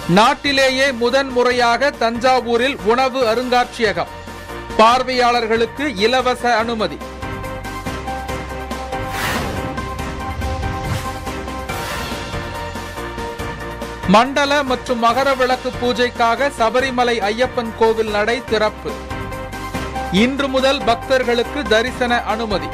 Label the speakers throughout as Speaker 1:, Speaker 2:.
Speaker 1: நாட்டிலேயே முதன் முறையாக தஞ்சாவூரில் உணவு அருங்காட்சியகம் பார்வையாளர்களுக்கு இலவச அனுமதி மண்டல மற்றும் மகர விளக்கு பூஜைக்காக சபரிமலை ஐயப்பன் கோவில் நடை திறப்பு இன்று முதல் பக்தர்களுக்கு தரிசன அனுமதி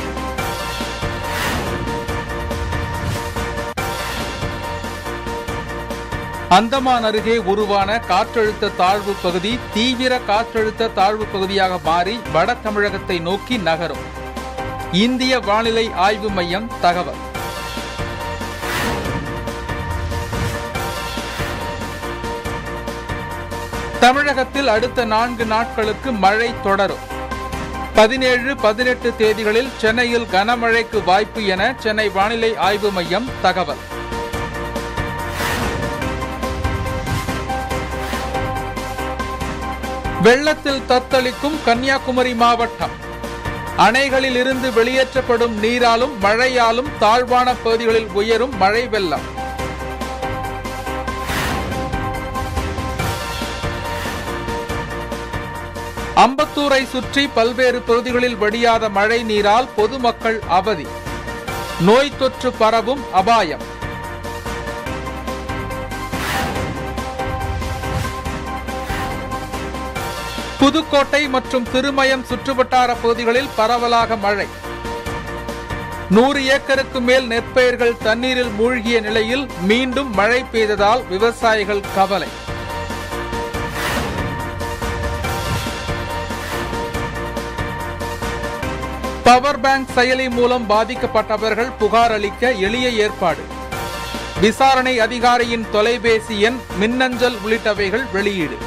Speaker 1: அந்தமான் அருகே உருவான காற்றழுத்த தாழ்வு பகுதி தீவிர காற்றழுத்த தாழ்வு பகுதியாக மாறி வட தமிழகத்தை நோக்கி நகரும் இந்திய வானிலை ஆய்வு மையம் தகவல் தமிழகத்தில் அடுத்த நான்கு நாட்களுக்கு மழை தொடரும் பதினேழு பதினெட்டு தேதிகளில் சென்னையில் கனமழைக்கு வாய்ப்பு என சென்னை வானிலை ஆய்வு மையம் தகவல் வெள்ளத்தில் தத்தளிக்கும் கன்னியாகுமரி மாவட்டம் அணைகளில் இருந்து வெளியேற்றப்படும் நீராலும் மழையாலும் தாழ்வான பகுதிகளில் உயரும் மழை வெள்ளம் அம்பத்தூரை சுற்றி பல்வேறு பகுதிகளில் வடியாத மழை நீரால் பொதுமக்கள் அவதி நோய் தொற்று பரவும் அபாயம் புதுக்கோட்டை மற்றும் திருமயம் சுற்றுவட்டார பகுதிகளில் பரவலாக மழை நூறு ஏக்கருக்கு மேல் நெற்பயிர்கள் தண்ணீரில் மூழ்கிய நிலையில் மீண்டும் மழை பெய்ததால் விவசாயிகள் கவலை பவர் பேங்க் செயலி மூலம் பாதிக்கப்பட்டவர்கள் புகார் அளிக்க எளிய ஏற்பாடு விசாரணை அதிகாரியின் தொலைபேசி எண் மின்னஞ்சல் உள்ளிட்டவைகள் வெளியீடு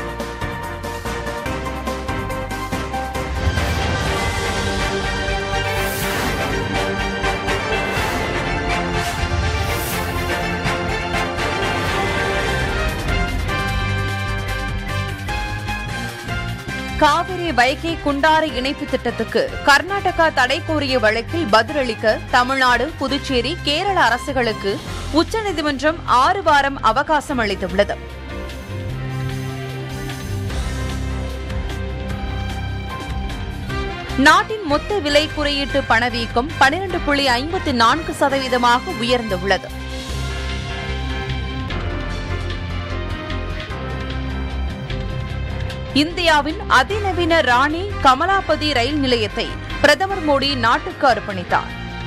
Speaker 2: காவிரி வைகை குண்டாறு இணைப்பு திட்டத்துக்கு கர்நாடகா தடை கோரிய வழக்கில் பதிலளிக்க தமிழ்நாடு புதுச்சேரி கேரள அரசுகளுக்கு உச்சநீதிமன்றம் ஆறு வாரம் அவகாசம் அளித்துள்ளது நாட்டின் மொத்த விலை குறியீட்டு பணவீக்கம் பனிரெண்டு புள்ளி ஐம்பத்தி நான்கு சதவீதமாக உயர்ந்துள்ளது இந்தியாவின் அதிநவீன ராணி கமலாபதி ரயில் நிலையத்தை பிரதமர் மோடி நாட்டுக்கு அர்ப்பணித்தார்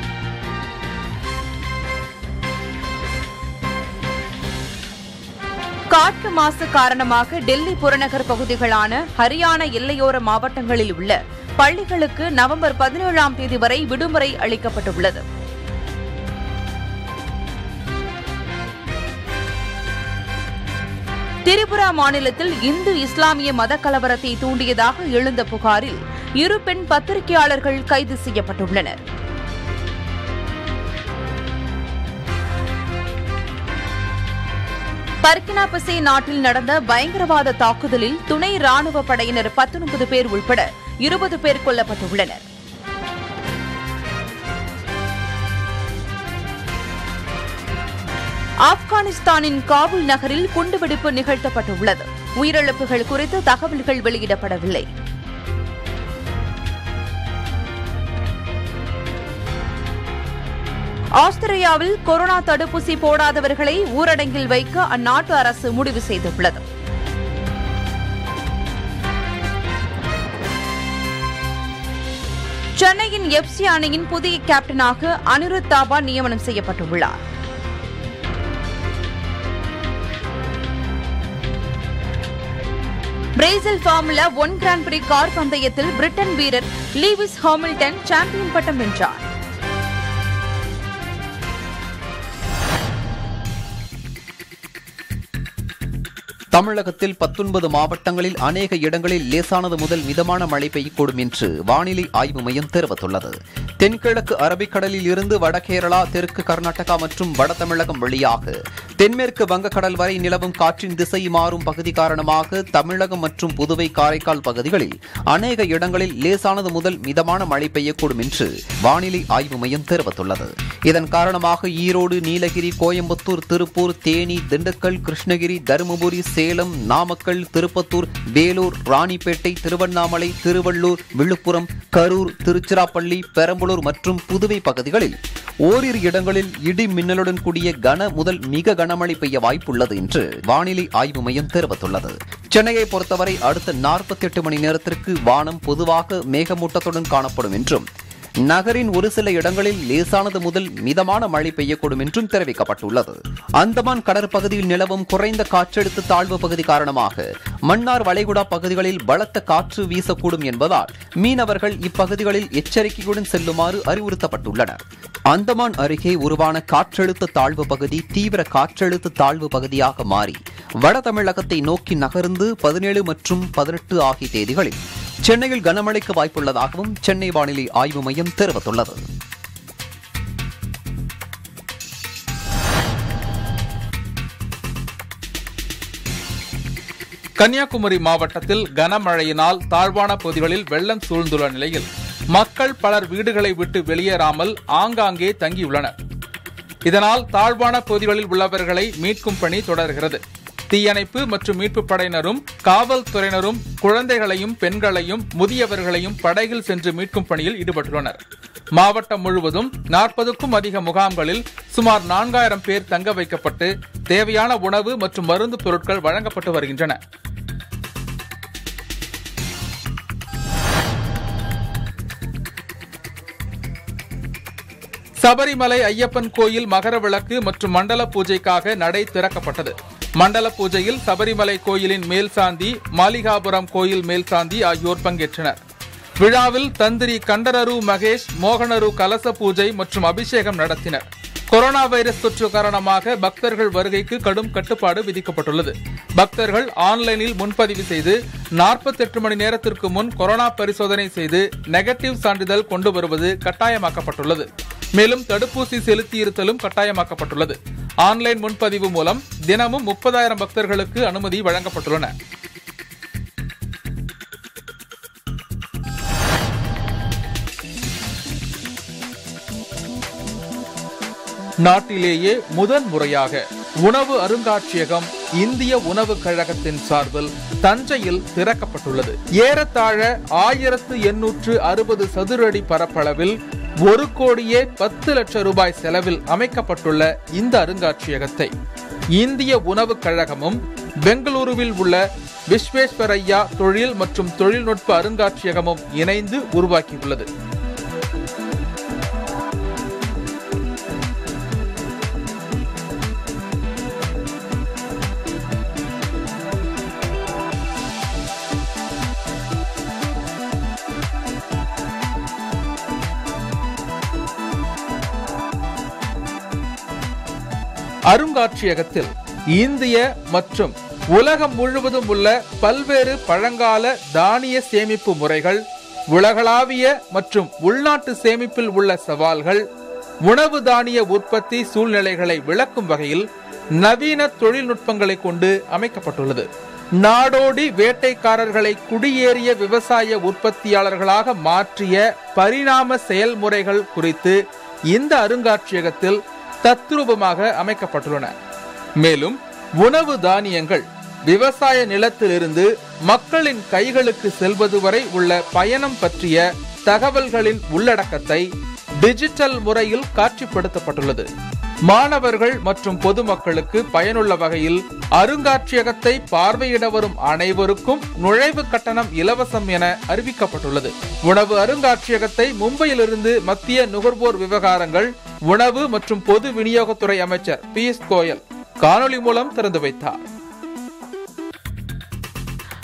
Speaker 2: காற்று மாசு காரணமாக டெல்லி புறநகர் பகுதிகளான ஹரியானா எல்லையோர மாவட்டங்களில் உள்ள பள்ளிகளுக்கு நவம்பர் பதினேழாம் தேதி வரை விடுமுறை அளிக்கப்பட்டுள்ளது திரிபுரா மாநிலத்தில் இந்து இஸ்லாமிய மத கலவரத்தை தூண்டியதாக எழுந்த புகாரில் இரு பெண் பத்திரிகையாளர்கள் கைது செய்யப்பட்டுள்ளனர் பர்கினாபசே நாட்டில் நடந்த பயங்கரவாத தாக்குதலில் துணை ராணுவ படையினர் பத்தொன்பது பேர் உள்பட இருபது பேர் கொல்லப்பட்டுள்ளனர் ஆப்கானிஸ்தானின் காபூல் நகரில் குண்டுவெடிப்பு நிகழ்த்தப்பட்டுள்ளது உயிரிழப்புகள் குறித்து தகவல்கள் வெளியிடப்படவில்லை ஆஸ்திரேலியாவில் கொரோனா தடுப்பூசி போடாதவர்களை ஊரடங்கில் வைக்க அந்நாட்டு அரசு முடிவு செய்துள்ளது சென்னையின் எஃப்சி அணியின் புதிய கேப்டனாக அனிருத் தாபா நியமனம் செய்யப்பட்டுள்ளார் Brazil Formula One Grand Prix car பந்தயத்தில் பிரிட்டன் வீரர் லீவிஸ் ஹாமில்டன் சாம்பியன் பட்டம் வென்றார்
Speaker 3: தமிழகத்தில் பத்தொன்பது மாவட்டங்களில் அநேக இடங்களில் லேசானது முதல் மிதமான மழை பெய்யக்கூடும் என்று வானிலை ஆய்வு மையம் தெரிவித்துள்ளது தென்கிழக்கு அரபிக்கடலில் இருந்து வடகேரளா தெற்கு கர்நாடகா மற்றும் வட தமிழகம் வழியாக தென்மேற்கு வங்கக்கடல் வரை நிலவும் காற்றின் திசை மாறும் பகுதி காரணமாக தமிழகம் மற்றும் புதுவை காரைக்கால் பகுதிகளில் அநேக இடங்களில் லேசானது முதல் மிதமான மழை பெய்யக்கூடும் என்று வானிலை ஆய்வு மையம் தெரிவித்துள்ளது இதன் காரணமாக ஈரோடு நீலகிரி கோயம்புத்தூர் திருப்பூர் தேனி திண்டுக்கல் கிருஷ்ணகிரி தருமபுரி சேலம் நாமக்கல் திருப்பத்தூர் வேலூர் ராணிப்பேட்டை திருவண்ணாமலை திருவள்ளூர் விழுப்புரம் கரூர் திருச்சிராப்பள்ளி பெரம்பலூர் மற்றும் புதுவை பகுதிகளில் ஓரிரு இடங்களில் இடி மின்னலுடன் கூடிய கன முதல் மிக கனமழை பெய்ய வாய்ப்புள்ளது என்று வானிலை ஆய்வு மையம் தெரிவித்துள்ளது சென்னையை பொறுத்தவரை அடுத்த 48 மணி நேரத்திற்கு வானம் பொதுவாக மேகமூட்டத்துடன் காணப்படும் என்றும் நகரின் ஒரு சில இடங்களில் லேசானது முதல் மிதமான மழை பெய்யக்கூடும் என்றும் தெரிவிக்கப்பட்டுள்ளது அந்தமான் கடற்பகுதியில் நிலவும் குறைந்த காற்றழுத்த தாழ்வு பகுதி காரணமாக மன்னார் வளைகுடா பகுதிகளில் பலத்த காற்று வீசக்கூடும் என்பதால் மீனவர்கள் இப்பகுதிகளில் எச்சரிக்கையுடன் செல்லுமாறு அறிவுறுத்தப்பட்டுள்ளனர் அந்தமான் அருகே உருவான காற்றழுத்த தாழ்வு பகுதி தீவிர காற்றழுத்த தாழ்வு பகுதியாக மாறி வட தமிழகத்தை நோக்கி நகர்ந்து பதினேழு மற்றும் பதினெட்டு ஆகிய தேதிகளில் சென்னையில் கனமழைக்கு வாய்ப்புள்ளதாகவும் சென்னை வானிலை ஆய்வு மையம் தெரிவித்துள்ளது
Speaker 1: கன்னியாகுமரி மாவட்டத்தில் கனமழையினால் தாழ்வான பகுதிகளில் வெள்ளம் சூழ்ந்துள்ள நிலையில் மக்கள் பலர் வீடுகளை விட்டு வெளியேறாமல் ஆங்காங்கே தங்கியுள்ளனர் இதனால் தாழ்வான பகுதிகளில் உள்ளவர்களை மீட்கும் பணி தொடர்கிறது தீயணைப்பு மற்றும் மீட்புப் படையினரும் காவல்துறையினரும் குழந்தைகளையும் பெண்களையும் முதியவர்களையும் படகில் சென்று மீட்கும் பணியில் ஈடுபட்டுள்ளனர் மாவட்டம் முழுவதும் நாற்பதுக்கும் அதிக முகாம்களில் சுமார் நான்காயிரம் பேர் தங்க வைக்கப்பட்டு தேவையான உணவு மற்றும் மருந்து பொருட்கள் வழங்கப்பட்டு வருகின்றன சபரிமலை ஐயப்பன் கோயில் மகர விளக்கு மற்றும் மண்டல பூஜைக்காக நடை திறக்கப்பட்டது மண்டல பூஜையில் சபரிமலை கோயிலின் மேல்சாந்தி மாளிகாபுரம் கோயில் மேல்சாந்தி ஆகியோர் பங்கேற்றனர் விழாவில் தந்திரி கண்டரரு மகேஷ் மோகனரு கலச பூஜை மற்றும் அபிஷேகம் நடத்தினர் கொரோனா வைரஸ் தொற்று காரணமாக பக்தர்கள் வருகைக்கு கடும் கட்டுப்பாடு விதிக்கப்பட்டுள்ளது பக்தர்கள் ஆன்லைனில் முன்பதிவு செய்து 48 மணி நேரத்திற்கு முன் கொரோனா பரிசோதனை செய்து நெகட்டிவ் சான்றிதழ் கொண்டு வருவது கட்டாயமாக்கப்பட்டுள்ளது மேலும் தடுப்பூசி செலுத்தியிருத்தலும் கட்டாயமாக்கப்பட்டுள்ளது ஆன்லைன் முன்பதிவு மூலம் தினமும் முப்பதாயிரம் பக்தர்களுக்கு அனுமதி வழங்கப்பட்டுள்ளன நாட்டிலேயே முதன் முறையாக உணவு அருங்காட்சியகம் இந்திய உணவு கழகத்தின் சார்பில் தஞ்சையில் திறக்கப்பட்டுள்ளது ஏறத்தாழ ஆயிரத்து எண்ணூற்று அறுபது சதுரடி பரப்பளவில் ஒரு கோடியே பத்து லட்சம் ரூபாய் செலவில் அமைக்கப்பட்டுள்ள இந்த அருங்காட்சியகத்தை இந்திய உணவுக் கழகமும் பெங்களூருவில் உள்ள விஸ்வேஸ்வரையா தொழில் மற்றும் தொழில்நுட்ப அருங்காட்சியகமும் இணைந்து உருவாக்கியுள்ளது அருங்காட்சியகத்தில் இந்திய மற்றும் உலகம் முழுவதும் உள்ள பல்வேறு பழங்கால தானிய சேமிப்பு முறைகள் உலகளாவிய மற்றும் உள்நாட்டு சேமிப்பில் உள்ள சவால்கள் உணவு தானிய உற்பத்தி சூழ்நிலைகளை விளக்கும் வகையில் நவீன தொழில்நுட்பங்களை கொண்டு அமைக்கப்பட்டுள்ளது நாடோடி வேட்டைக்காரர்களை குடியேறிய விவசாய உற்பத்தியாளர்களாக மாற்றிய பரிணாம செயல்முறைகள் குறித்து இந்த அருங்காட்சியகத்தில் தத்ரூபமாக அமைக்கப்பட்டுள்ளன மேலும் உணவு தானியங்கள் விவசாய நிலத்திலிருந்து மக்களின் கைகளுக்கு செல்வது வரை உள்ள பயணம் பற்றிய தகவல்களின் உள்ளடக்கத்தை டிஜிட்டல் முறையில் காட்சிப்படுத்தப்பட்டுள்ளது மாணவர்கள் மற்றும் பொதுமக்களுக்கு பயனுள்ள வகையில் அருங்காட்சியகத்தை பார்வையிட வரும் அனைவருக்கும் நுழைவு கட்டணம் இலவசம் என அறிவிக்கப்பட்டுள்ளது உணவு அருங்காட்சியகத்தை மும்பையிலிருந்து மத்திய நுகர்வோர் விவகாரங்கள் உணவு மற்றும் பொது விநியோகத்துறை அமைச்சர் பியூஷ் கோயல் காணொலி மூலம் திறந்து வைத்தார்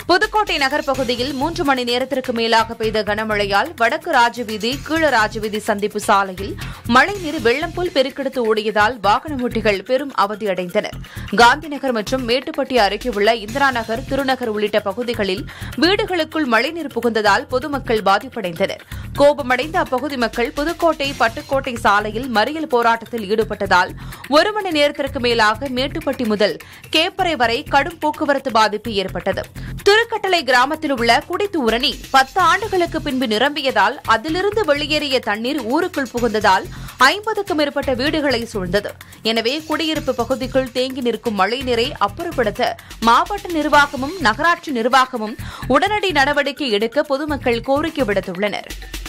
Speaker 2: புதுக்கோட்டை நகர் பகுதியில் மூன்று மணி நேரத்திற்கு மேலாக பெய்த கனமழையால் வடக்கு ராஜவீதி கீழ ராஜவீதி சந்திப்பு சாலையில் மழைநீர் வெள்ளம் போல் பெருக்கெடுத்து ஓடியதால் வாகன ஓட்டிகள் பெரும் அவதியடைந்தனர் காந்திநகர் மற்றும் மேட்டுப்பட்டி அருகே உள்ள இந்திரா நகர் திருநகர் உள்ளிட்ட பகுதிகளில் வீடுகளுக்குள் மழைநீர் புகுந்ததால் பொதுமக்கள் பாதிப்படைந்தனர் கோபமடைந்த அப்பகுதி மக்கள் புதுக்கோட்டை பட்டுக்கோட்டை சாலையில் மறியல் போராட்டத்தில் ஈடுபட்டதால் ஒரு மணி நேரத்திற்கு மேலாக மேட்டுப்பட்டி முதல் கேப்பரை வரை கடும் போக்குவரத்து பாதிப்பு ஏற்பட்டது திருக்கட்டளை கிராமத்தில் உள்ள குடித்தூரணி பத்து ஆண்டுகளுக்கு பின்பு நிரம்பியதால் அதிலிருந்து வெளியேறிய தண்ணீர் ஊருக்குள் புகுந்ததால் ஐம்பதுக்கும் மேற்பட்ட வீடுகளை சூழ்ந்தது எனவே குடியிருப்பு பகுதிக்குள் தேங்கி நிற்கும் மழைநீரை அப்புறப்படுத்த மாவட்ட நிர்வாகமும் நகராட்சி நிர்வாகமும் உடனடி நடவடிக்கை எடுக்க பொதுமக்கள் கோரிக்கை விடுத்துள்ளனர்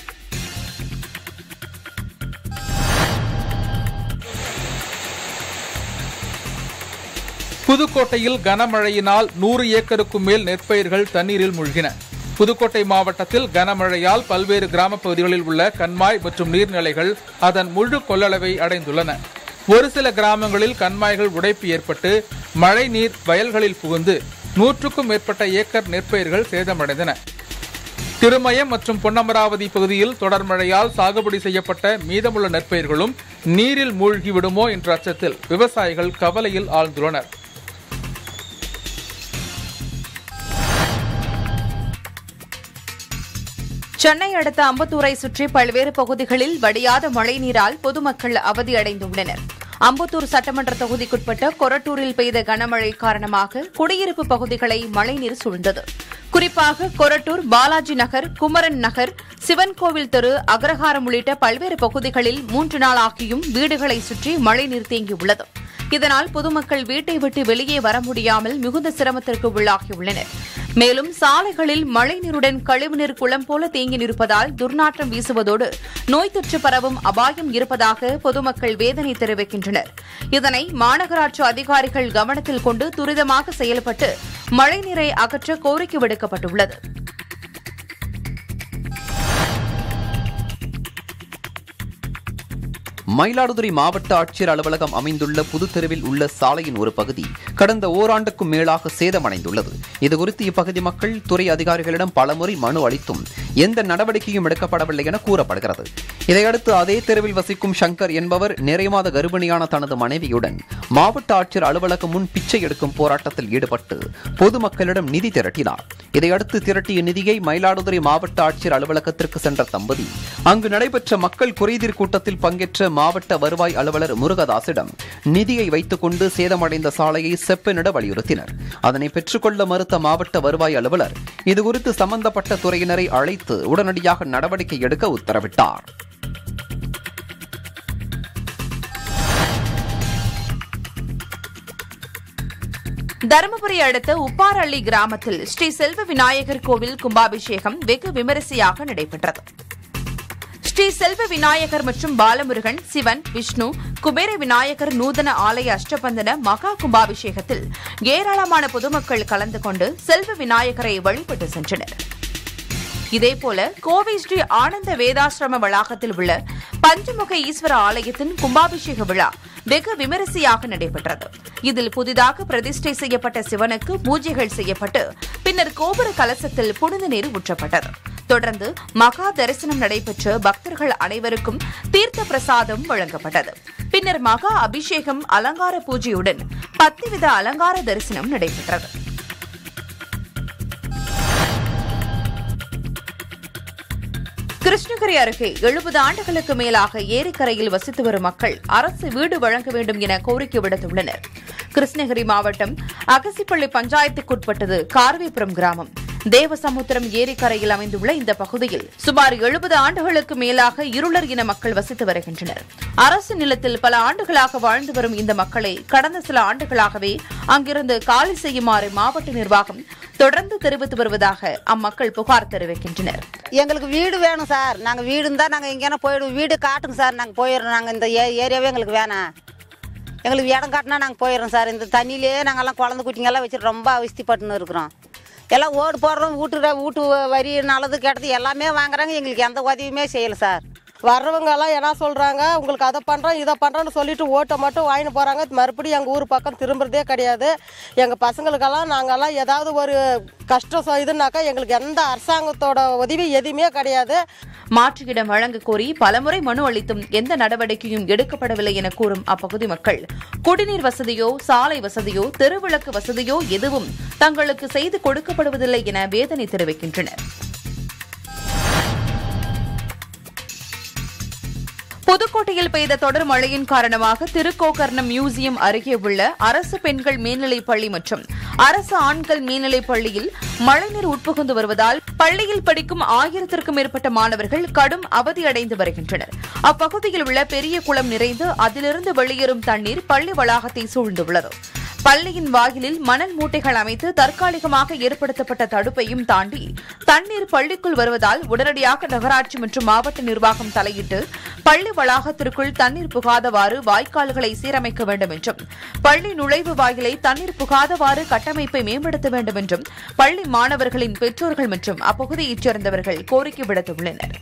Speaker 1: புதுக்கோட்டையில் கனமழையினால் நூறு ஏக்கருக்கும் மேல் நெற்பயிர்கள் தண்ணீரில் மூழ்கின புதுக்கோட்டை மாவட்டத்தில் கனமழையால் பல்வேறு கிராமப் பகுதிகளில் உள்ள கண்மாய் மற்றும் நீர்நிலைகள் அதன் முழு கொள்ளளவை அடைந்துள்ளன ஒரு சில கிராமங்களில் கண்மாய்கள் உடைப்பு ஏற்பட்டு மழை நீர் வயல்களில் புகுந்து நூற்றுக்கும் மேற்பட்ட ஏக்கர் நெற்பயிர்கள் சேதமடைந்தன திருமயம் மற்றும் பொன்னமராவதி பகுதியில் தொடர் மழையால் சாகுபடி செய்யப்பட்ட மீதமுள்ள நெற்பயிர்களும் நீரில் மூழ்கி விடுமோ என்ற அச்சத்தில் விவசாயிகள் கவலையில் ஆழ்ந்துள்ளனர்
Speaker 2: சென்னை அடுத்த அம்பத்தூரை சுற்றி பல்வேறு பகுதிகளில் வடியாத மழைநீரால் பொதுமக்கள் அவதியடைந்துள்ளனர் அம்பத்தூர் சட்டமன்ற தொகுதிக்குட்பட்ட கொரட்டூரில் பெய்த கனமழை காரணமாக குடியிருப்பு பகுதிகளை மழைநீர் சூழ்ந்தது குறிப்பாக கொரட்டூர் பாலாஜி நகர் குமரன் நகர் சிவன் கோவில் தெரு அக்ரஹாரம் உள்ளிட்ட பல்வேறு பகுதிகளில் மூன்று நாளாகியும் வீடுகளை சுற்றி மழைநீர் தேங்கியுள்ளது இதனால் பொதுமக்கள் வீட்டை விட்டு வெளியே வர முடியாமல் மிகுந்த சிரமத்திற்கு உள்ளாகியுள்ளனர் மேலும் சாலைகளில் மழைநீருடன் கழிவுநீர் குளம் போல தேங்கி நிற்பதால் துர்நாற்றம் வீசுவதோடு நோய் தொற்று பரவும் அபாயம் இருப்பதாக பொதுமக்கள் வேதனை தெரிவிக்கின்றனர் இதனை மாநகராட்சி அதிகாரிகள் கவனத்தில் கொண்டு துரிதமாக செயல்பட்டு மழைநீரை அகற்ற கோரிக்கை விடுக்கப்பட்டுள்ளது
Speaker 3: மயிலாடுதுறை மாவட்ட ஆட்சியர் அலுவலகம் அமைந்துள்ள புதுத்தெருவில் உள்ள சாலையின் ஒரு பகுதி கடந்த ஓராண்டுக்கும் மேலாக சேதமடைந்துள்ளது இதுகுறித்து இப்பகுதி மக்கள் துறை அதிகாரிகளிடம் பலமுறை மனு அளித்தும் எந்த நடவடிக்கையும் எடுக்கப்படவில்லை என கூறப்படுகிறது இதையடுத்து அதே தெருவில் வசிக்கும் சங்கர் என்பவர் நிறைய மாத கர்ப்பிணியான தனது மனைவியுடன் மாவட்ட ஆட்சியர் அலுவலகம் முன் பிச்சை எடுக்கும் போராட்டத்தில் ஈடுபட்டு பொதுமக்களிடம் நிதி திரட்டினார் இதையடுத்து திரட்டிய நிதியை மயிலாடுதுறை மாவட்ட ஆட்சியர் அலுவலகத்திற்கு சென்ற தம்பதி அங்கு நடைபெற்ற மக்கள் குறைதீர் கூட்டத்தில் பங்கேற்ற மாவட்ட வருவாய் அலுவலர் முருகதாசிடம் நிதியை வைத்துக் கொண்டு சேதமடைந்த சாலையை செப்பனிட வலியுறுத்தினர் அதனை பெற்றுக்கொள்ள மறுத்த மாவட்ட வருவாய் அலுவலர் இதுகுறித்து சம்பந்தப்பட்ட துறையினரை அழைத்து உடனடியாக நடவடிக்கை எடுக்க உத்தரவிட்டார்
Speaker 2: தருமபுரி அடுத்த உப்பாரள்ளி கிராமத்தில் ஸ்ரீ செல்வ விநாயகர் கோவில் கும்பாபிஷேகம் வெகு விமரிசையாக நடைபெற்றது ஸ்ரீ செல்வ விநாயகர் மற்றும் பாலமுருகன் சிவன் விஷ்ணு குபேர விநாயகர் நூதன ஆலய அஷ்டபந்தன மகா கும்பாபிஷேகத்தில் ஏராளமான பொதுமக்கள் கலந்து கொண்டு செல்வ விநாயகரை வழிபட்டு சென்றனர் இதேபோல கோவை ஸ்ரீ ஆனந்த வேதாசிரம வளாகத்தில் உள்ள பஞ்சமுக ஈஸ்வர ஆலயத்தின் கும்பாபிஷேக விழா வெகு விமரிசையாக நடைபெற்றது இதில் புதிதாக பிரதிஷ்டை செய்யப்பட்ட சிவனுக்கு பூஜைகள் செய்யப்பட்டு பின்னர் கோபுர கலசத்தில் புனித நீர் ஊற்றப்பட்டது தொடர்ந்து மகா தரிசனம் நடைபெற்று பக்தர்கள் அனைவருக்கும் தீர்த்த பிரசாதம் வழங்கப்பட்டது பின்னர் மகா அபிஷேகம் அலங்கார பூஜையுடன் பத்துவித அலங்கார தரிசனம் நடைபெற்றது கிருஷ்ணகிரி அருகே எழுபது ஆண்டுகளுக்கு மேலாக ஏரிக்கரையில் வசித்து வரும் மக்கள் அரசு வீடு வழங்க வேண்டும் என கோரிக்கை விடுத்துள்ளனர் கிருஷ்ணகிரி மாவட்டம் அகசிப்பள்ளி பஞ்சாயத்துக்குட்பட்டது கார்வேபுரம் கிராமம் தேவசமுத்திரம் ஏரிக்கரையில் அமைந்துள்ள இந்த பகுதியில் சுமார் எழுபது ஆண்டுகளுக்கு மேலாக இருளர் இன மக்கள் வசித்து வருகின்றனர் அரசு நிலத்தில் பல ஆண்டுகளாக வாழ்ந்து வரும் இந்த மக்களை கடந்த சில ஆண்டுகளாகவே அங்கிருந்து காலி செய்யுமாறு மாவட்ட நிர்வாகம் தொடர்ந்து தெரிவித்து வருவதாக அம்மக்கள் புகார் தெரிவிக்கின்றனர்
Speaker 4: எங்களுக்கு வீடு வேணும் சார் நாங்கள் வீடு இருந்தால் நாங்கள் எங்கேனா போயிடுவோம் வீடு காட்டுங்க சார் நாங்கள் போயிடுறோம் நாங்கள் இந்த ஏ ஏரியாவே எங்களுக்கு வேணாம் எங்களுக்கு இடம் காட்டினா நாங்கள் போயிடுறோம் சார் இந்த தண்ணியிலே நாங்கள்லாம் குழந்தை குட்டிங்கெல்லாம் வச்சுட்டு ரொம்ப அவஸ்திப்பட்டுன்னு இருக்கிறோம் எல்லாம் ஓடு போடுறோம் வீட்டு வீட்டு வரி நல்லது கெட்டது எல்லாமே வாங்குறாங்க எங்களுக்கு எந்த உதவியுமே செய்யலை சார்
Speaker 5: வர்றவங்க எல்லாம் என்ன சொல்கிறாங்க உங்களுக்கு அதை பண்ணுறோம் இதை பண்ணுறோன்னு சொல்லிட்டு ஓட்டை மட்டும் வாங்கிட்டு போகிறாங்க மறுபடியும் எங்கள் ஊர் பக்கம் திரும்புறதே கிடையாது எங்கள் பசங்களுக்கெல்லாம் நாங்கெல்லாம் ஏதாவது ஒரு கஷ்டம் சொ- இதுனாக்கா எங்களுக்கு எந்த அரசாங்கத்தோட உதவி எதுவுமே கிடையாது
Speaker 2: மாற்று இடம் வழங்க கோரி பலமுறை மனு அளித்தும் எந்த நடவடிக்கையும் எடுக்கப்படவில்லை என கூறும் அப்பகுதி மக்கள் குடிநீர் வசதியோ சாலை வசதியோ தெருவிளக்கு வசதியோ எதுவும் தங்களுக்கு செய்து கொடுக்கப்படுவதில்லை என வேதனை தெரிவிக்கின்றனர் புதுக்கோட்டையில் பெய்த தொடர் மழையின் காரணமாக திருக்கோக்கர்ணம் மியூசியம் அருகே உள்ள அரசு பெண்கள் மேல்நிலைப் பள்ளி மற்றும் அரசு ஆண்கள் மேல்நிலைப் பள்ளியில் மழைநீர் உட்புகுந்து வருவதால் பள்ளியில் படிக்கும் ஆயிரத்திற்கும் மேற்பட்ட மாணவர்கள் கடும் அவதியடைந்து வருகின்றனர் அப்பகுதியில் உள்ள பெரிய குளம் நிறைந்து அதிலிருந்து வெளியேறும் தண்ணீர் பள்ளி வளாகத்தை சூழ்ந்துள்ளது பள்ளியின் வாயிலில் மணல் மூட்டைகள் அமைத்து தற்காலிகமாக ஏற்படுத்தப்பட்ட தடுப்பையும் தாண்டி தண்ணீர் பள்ளிக்குள் வருவதால் உடனடியாக நகராட்சி மற்றும் மாவட்ட நிர்வாகம் தலையிட்டு பள்ளி வளாகத்திற்குள் தண்ணீர் புகாதவாறு வாய்க்கால்களை சீரமைக்க வேண்டும் என்றும் பள்ளி நுழைவு வாயிலை தண்ணீர் புகாதவாறு கட்டமைப்பை மேம்படுத்த வேண்டும் என்றும் பள்ளி மாணவர்களின் பெற்றோர்கள் மற்றும் அப்பகுதியைச் சேர்ந்தவர்கள் கோரிக்கை விடுத்துள்ளனர்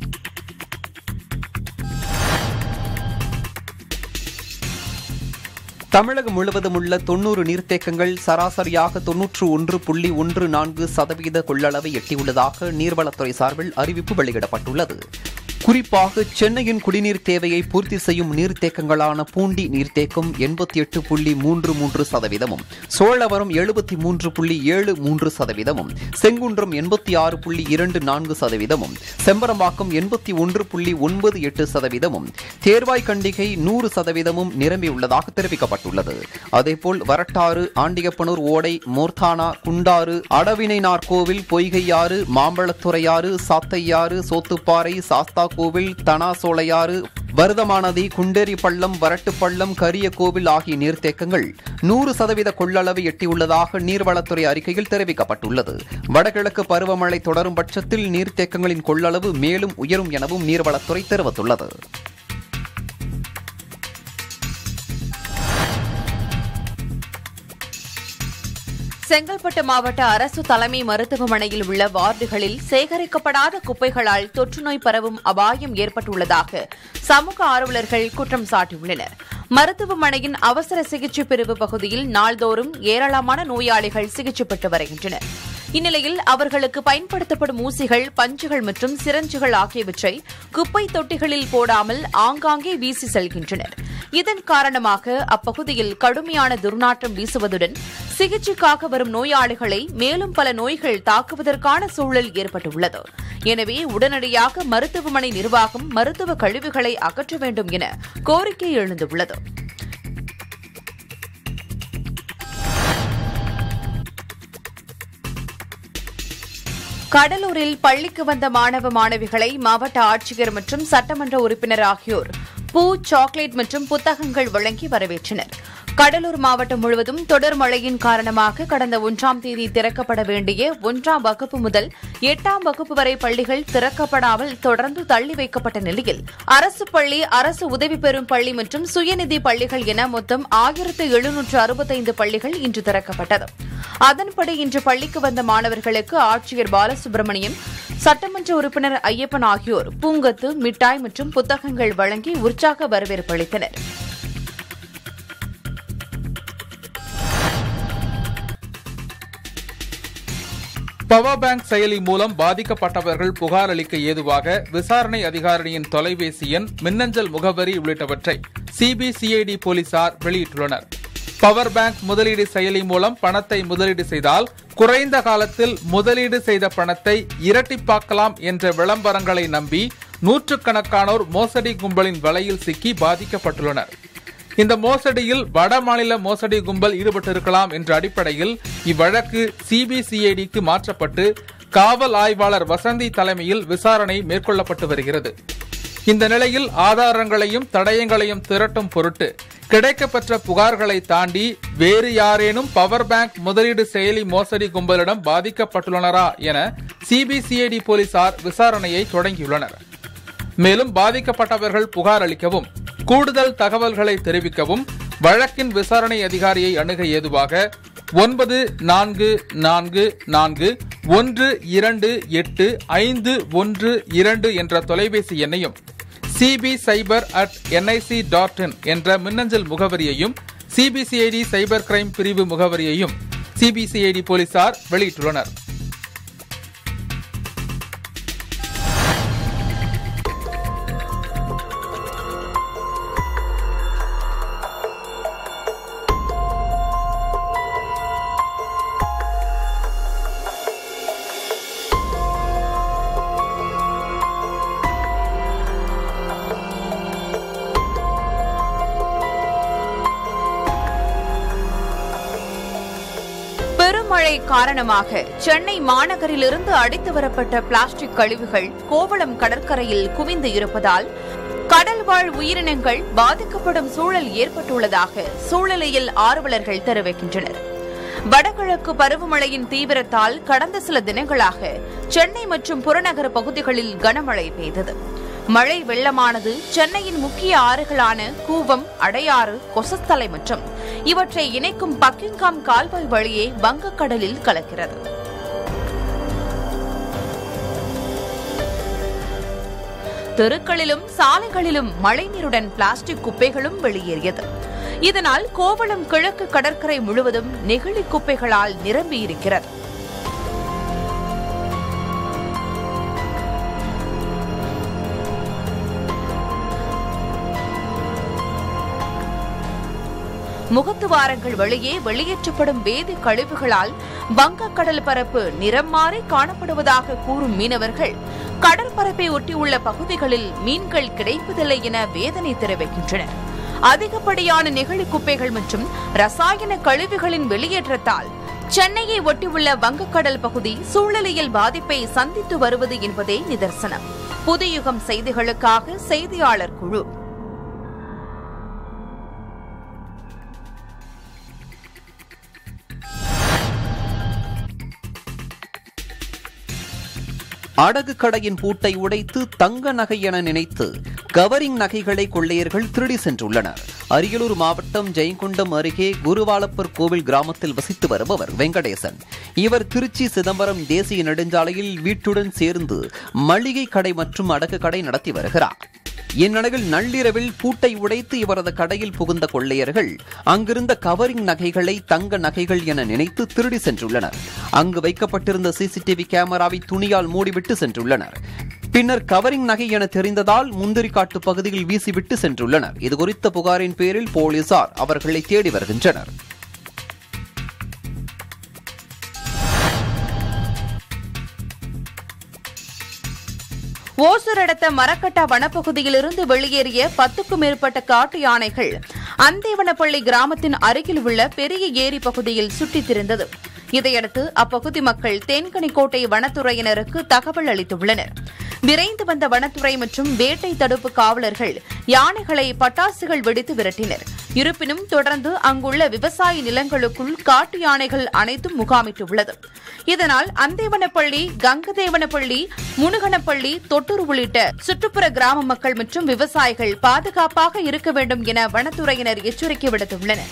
Speaker 3: தமிழகம் முழுவதும் உள்ள தொன்னூறு நீர்த்தேக்கங்கள் சராசரியாக தொன்னூற்று ஒன்று புள்ளி ஒன்று நான்கு சதவீத கொள்ளளவை எட்டியுள்ளதாக நீர்வளத்துறை சார்பில் அறிவிப்பு வெளியிடப்பட்டுள்ளது குறிப்பாக சென்னையின் குடிநீர் தேவையை பூர்த்தி செய்யும் நீர்த்தேக்கங்களான பூண்டி நீர்த்தேக்கம் எண்பத்தி எட்டு புள்ளி மூன்று மூன்று சதவீதமும் சோழவரம் எழுபத்தி மூன்று புள்ளி ஏழு மூன்று சதவீதமும் செங்குன்றம் எண்பத்தி ஆறு புள்ளி இரண்டு நான்கு சதவீதமும் செம்பரம்பாக்கம் எண்பத்தி ஒன்று புள்ளி ஒன்பது எட்டு சதவீதமும் தேர்வாய் கண்டிகை நூறு சதவீதமும் நிரம்பியுள்ளதாக தெரிவிக்கப்பட்டுள்ளது அதேபோல் வரட்டாறு ஆண்டியப்பனூர் ஓடை மோர்தானா குண்டாறு அடவினைனார் கோவில் பொய்கையாறு மாம்பழத்துறையாறு சாத்தையாறு சோத்துப்பாறை சாஸ்தா கோவில் தனாசோலையாறு வருதமானதி குண்டேரி பள்ளம் வரட்டு பள்ளம் கரிய கோவில் ஆகிய நீர்த்தேக்கங்கள் நூறு சதவீத கொள்ளளவை எட்டியுள்ளதாக நீர்வளத்துறை அறிக்கையில் தெரிவிக்கப்பட்டுள்ளது வடகிழக்கு பருவமழை தொடரும் பட்சத்தில் நீர்த்தேக்கங்களின் கொள்ளளவு மேலும் உயரும் எனவும் நீர்வளத்துறை தெரிவித்துள்ளது
Speaker 2: செங்கல்பட்டு மாவட்ட அரசு தலைமை மருத்துவமனையில் உள்ள வார்டுகளில் சேகரிக்கப்படாத குப்பைகளால் தொற்றுநோய் பரவும் அபாயம் ஏற்பட்டுள்ளதாக சமூக ஆர்வலர்கள் குற்றம் சாட்டியுள்ளனர் மருத்துவமனையின் அவசர சிகிச்சை பிரிவு பகுதியில் நாள்தோறும் ஏராளமான நோயாளிகள் சிகிச்சை பெற்று வருகின்றனர் இந்நிலையில் அவர்களுக்கு பயன்படுத்தப்படும் ஊசிகள் பஞ்சுகள் மற்றும் சிரஞ்சுகள் ஆகியவற்றை குப்பை தொட்டிகளில் போடாமல் ஆங்காங்கே வீசி செல்கின்றனர் இதன் காரணமாக அப்பகுதியில் கடுமையான துர்நாற்றம் வீசுவதுடன் சிகிச்சைக்காக வரும் நோயாளிகளை மேலும் பல நோய்கள் தாக்குவதற்கான சூழல் ஏற்பட்டுள்ளது எனவே உடனடியாக மருத்துவமனை நிர்வாகம் மருத்துவ கழிவுகளை அகற்ற வேண்டும் என கோரிக்கை எழுந்துள்ளது கடலூரில் பள்ளிக்கு வந்த மாணவ மாணவிகளை மாவட்ட ஆட்சியர் மற்றும் சட்டமன்ற உறுப்பினர் ஆகியோர் பூ சாக்லேட் மற்றும் புத்தகங்கள் வழங்கி வரவேற்றனர் கடலூர் மாவட்டம் முழுவதும் தொடர் மழையின் காரணமாக கடந்த ஒன்றாம் தேதி திறக்கப்பட வேண்டிய ஒன்றாம் வகுப்பு முதல் எட்டாம் வகுப்பு வரை பள்ளிகள் திறக்கப்படாமல் தொடர்ந்து தள்ளி வைக்கப்பட்ட நிலையில் அரசு பள்ளி அரசு உதவி பெறும் பள்ளி மற்றும் சுயநிதி பள்ளிகள் என மொத்தம் ஆயிரத்து எழுநூற்று அறுபத்தைந்து பள்ளிகள் இன்று திறக்கப்பட்டது அதன்படி இன்று பள்ளிக்கு வந்த மாணவர்களுக்கு ஆட்சியர் பாலசுப்ரமணியம் சட்டமன்ற உறுப்பினர் ஐயப்பன் ஆகியோர் பூங்கத்து மிட்டாய் மற்றும் புத்தகங்கள் வழங்கி உற்சாக வரவேற்பு அளித்தனர்
Speaker 1: பவர் பேங்க் செயலி மூலம் பாதிக்கப்பட்டவர்கள் புகார் அளிக்க ஏதுவாக விசாரணை அதிகாரியின் தொலைபேசி எண் மின்னஞ்சல் முகவரி உள்ளிட்டவற்றை சிபிசிஐடி போலீசார் வெளியிட்டுள்ளனர் பவர் பேங்க் முதலீடு செயலி மூலம் பணத்தை முதலீடு செய்தால் குறைந்த காலத்தில் முதலீடு செய்த பணத்தை இரட்டிப்பாக்கலாம் என்ற விளம்பரங்களை நம்பி நூற்றுக்கணக்கானோர் மோசடி கும்பலின் வலையில் சிக்கி பாதிக்கப்பட்டுள்ளனர் இந்த மோசடியில் வட மாநில மோசடி கும்பல் ஈடுபட்டிருக்கலாம் என்ற அடிப்படையில் இவ்வழக்கு சிபிசிஐடிக்கு மாற்றப்பட்டு காவல் ஆய்வாளர் வசந்தி தலைமையில் விசாரணை மேற்கொள்ளப்பட்டு வருகிறது இந்த நிலையில் ஆதாரங்களையும் தடயங்களையும் திரட்டும் பொருட்டு கிடைக்கப்பெற்ற புகார்களை தாண்டி வேறு யாரேனும் பவர் பேங்க் முதலீடு செயலி மோசடி கும்பலிடம் பாதிக்கப்பட்டுள்ளனரா என சிபிசிஐடி போலீசார் விசாரணையை தொடங்கியுள்ளனர் மேலும் பாதிக்கப்பட்டவர்கள் புகார் அளிக்கவும் கூடுதல் தகவல்களை தெரிவிக்கவும் வழக்கின் விசாரணை அதிகாரியை அணுக ஏதுவாக ஒன்பது நான்கு நான்கு நான்கு ஒன்று இரண்டு எட்டு ஐந்து ஒன்று இரண்டு என்ற தொலைபேசி எண்ணையும் CB cyber at NIC dot in என்ற மின்னஞ்சல் முகவரியையும் சிபிசிஐடி சைபர் கிரைம் பிரிவு முகவரியையும் சிபிசிஐடி போலீசார் வெளியிட்டுள்ளனர்
Speaker 2: பெருமழை காரணமாக சென்னை மாநகரிலிருந்து அடித்து வரப்பட்ட பிளாஸ்டிக் கழிவுகள் கோவளம் கடற்கரையில் குவிந்து இருப்பதால் கடல்வாழ் உயிரினங்கள் பாதிக்கப்படும் சூழல் ஏற்பட்டுள்ளதாக சூழலியல் ஆர்வலர்கள் தெரிவிக்கின்றனர் வடகிழக்கு பருவமழையின் தீவிரத்தால் கடந்த சில தினங்களாக சென்னை மற்றும் புறநகர பகுதிகளில் கனமழை பெய்தது மழை வெள்ளமானது சென்னையின் முக்கிய ஆறுகளான கூவம் அடையாறு கொசஸ்தலை மற்றும் இவற்றை இணைக்கும் பக்கிங்காம் கால்வாய் வழியே வங்கக்கடலில் கலக்கிறது தெருக்களிலும் சாலைகளிலும் மழைநீருடன் பிளாஸ்டிக் குப்பைகளும் வெளியேறியது இதனால் கோவளம் கிழக்கு கடற்கரை முழுவதும் நெகிழி குப்பைகளால் நிரம்பியிருக்கிறது முகத்துவாரங்கள் வழியே வெளியேற்றப்படும் வேதி கழிவுகளால் வங்கக்கடல் பரப்பு நிறம் மாறி காணப்படுவதாக கூறும் மீனவர்கள் கடற்பரப்பை ஒட்டியுள்ள பகுதிகளில் மீன்கள் கிடைப்பதில்லை என வேதனை தெரிவிக்கின்றனர் அதிகப்படியான நெகிழி குப்பைகள் மற்றும் ரசாயன கழிவுகளின் வெளியேற்றத்தால் சென்னையை ஒட்டியுள்ள வங்கக்கடல் பகுதி சூழலியல் பாதிப்பை சந்தித்து வருவது என்பதே நிதர்சனம் புதுயுகம் செய்திகளுக்காக செய்தியாளர் குழு
Speaker 3: அடகு கடையின் பூட்டை உடைத்து தங்க நகை என நினைத்து கவரிங் நகைகளை கொள்ளையர்கள் திருடி சென்றுள்ளனர் அரியலூர் மாவட்டம் ஜெயங்கொண்டம் அருகே குருவாலப்பர் கோவில் கிராமத்தில் வசித்து வருபவர் வெங்கடேசன் இவர் திருச்சி சிதம்பரம் தேசிய நெடுஞ்சாலையில் வீட்டுடன் சேர்ந்து மளிகை கடை மற்றும் அடகு கடை நடத்தி வருகிறார் இந்நிலையில் நள்ளிரவில் பூட்டை உடைத்து இவரது கடையில் புகுந்த கொள்ளையர்கள் அங்கிருந்த கவரிங் நகைகளை தங்க நகைகள் என நினைத்து திருடி சென்றுள்ளனர் அங்கு வைக்கப்பட்டிருந்த சிசிடிவி கேமராவை துணியால் மூடிவிட்டு சென்றுள்ளனர் பின்னர் கவரிங் நகை என தெரிந்ததால் முந்திரிக்காட்டு பகுதியில் வீசிவிட்டு சென்றுள்ளனர் இதுகுறித்த புகாரின் பேரில் போலீசார் அவர்களை தேடி வருகின்றனர்
Speaker 2: ஓசூர் அடுத்த மரக்கட்டா வனப்பகுதியிலிருந்து வெளியேறிய பத்துக்கும் மேற்பட்ட காட்டு யானைகள் அந்தேவனப்பள்ளி கிராமத்தின் அருகில் உள்ள பெரிய ஏரி பகுதியில் சுற்றித் திரிந்தது இதையடுத்து அப்பகுதி மக்கள் தேன்கனிக்கோட்டை வனத்துறையினருக்கு தகவல் அளித்துள்ளனர் விரைந்து வந்த வனத்துறை மற்றும் வேட்டை தடுப்பு காவலர்கள் யானைகளை பட்டாசுகள் வெடித்து விரட்டினர் இருப்பினும் தொடர்ந்து அங்குள்ள விவசாய நிலங்களுக்குள் காட்டு யானைகள் அனைத்தும் முகாமிட்டுள்ளது இதனால் அந்தேவனப்பள்ளி கங்கதேவனப்பள்ளி முனுகனப்பள்ளி தொட்டூர் உள்ளிட்ட சுற்றுப்புற கிராம மக்கள் மற்றும் விவசாயிகள் பாதுகாப்பாக இருக்க வேண்டும் என வனத்துறையினர் எச்சரிக்கை விடுத்துள்ளனர்